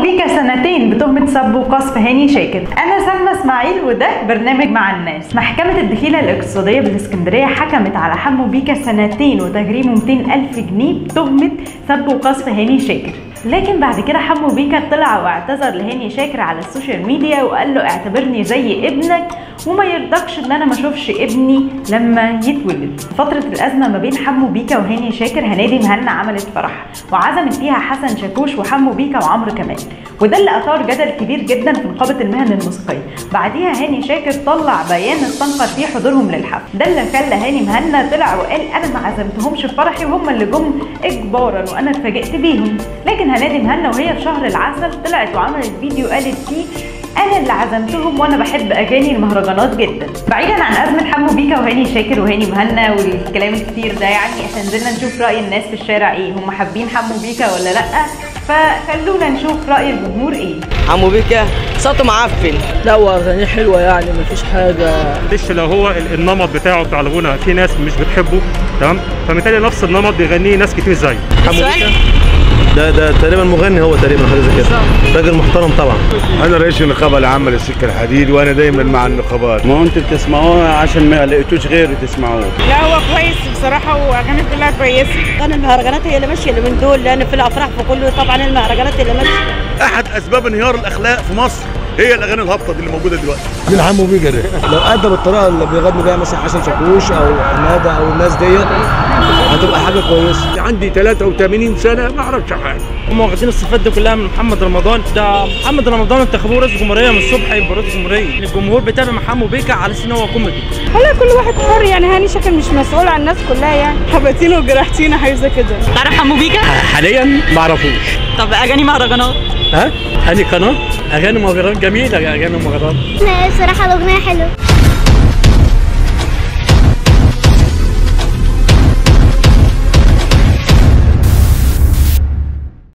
بيكا سنتين بتهمة سب وقذف هاني شاكر أنا سلمى إسماعيل وده برنامج مع الناس محكمة الدخيلة الاقتصادية بالإسكندرية حكمت على حمو بيكا سنتين وتجريمه 200 ألف جنيه بتهمة سب وقذف هاني شاكر لكن بعد كده حمو بيكا طلع واعتذر لهاني شاكر على السوشيال ميديا وقال له اعتبرني زي ابنك وما يرضكش ان انا ما اشوفش ابني لما يتولد فترة الازمة ما بين حمو بيكا وهاني شاكر هنادي مهنا عملت فرح وعزمت فيها حسن شاكوش وحمو بيكا وعمرو كمال وده اللي اثار جدل كبير جدا في نقابة المهن الموسيقية بعديها هاني شاكر طلع بيان استنكر فيه حضورهم للحفل ده اللي خلى هاني مهنا طلع وقال انا ما عزمتهمش في فرحي وهم اللي جم اجبارا وانا اتفاجئت بيهم لكن هنادي مهنا وهي في شهر العسل طلعت وعملت فيديو قالت فيه انا اللي عزمتهم وانا بحب اغاني المهرجانات جدا بعيدا عن ازمه حمو بيكا وهاني شاكر وهاني مهنا والكلام الكتير ده يعني احنا نزلنا نشوف راي الناس في الشارع ايه هم حابين حمو بيكا ولا لا فخلونا نشوف راي الجمهور ايه حمو بيكا صوته معفن لا واغانيه حلوه يعني مفيش حاجه معلش لو هو ال- النمط بتاعه بتاع الغنى في ناس مش بتحبه تمام فبالتالي نفس النمط بيغنيه ناس كتير زيه حمو بيكا ده ده تقريبا مغني هو تقريبا حاجه زي كده راجل محترم طبعا انا رئيس النقابه العامه للسكه الحديد وانا دايما مع النقابات ما هو انتوا بتسمعوه عشان ما لقيتوش غير تسمعوه لا هو كويس بصراحة وأغانيه كلها كويسة اغاني المهرجانات هي اللي ماشيه اللي من دول لان في الافراح في كله طبعا المهرجانات اللي ماشيه احد اسباب انهيار الاخلاق في مصر هي الاغاني الهابطه دي اللي موجوده دلوقتي مين حمو بيكا ده لو ادى بالطريقه اللي بيغني بيها مثلا حسن شاكوش او حماده او الناس ديت هتبقى حاجه كويسه عندي 83 سنه ما اعرفش حاجه هم واخدين الصفات دي كلها من محمد رمضان ده محمد رمضان انتخبوه رئيس جمهوريه من الصبح يبقى رئيس جمهوريه الجمهور بيتابع محمد بيكا على اساس ان هو كوميدي والله كل واحد حر يعني هاني شاكر مش مسؤول عن الناس كلها يعني حبيتينه وجرحتينا حاجة زي كده تعرف حمو بيكا حاليا ما اعرفوش طب اغاني مهرجانات ها انهي قناه اغاني مهرجان جميله اغاني مهرجان لا بصراحة الأغنية حلوة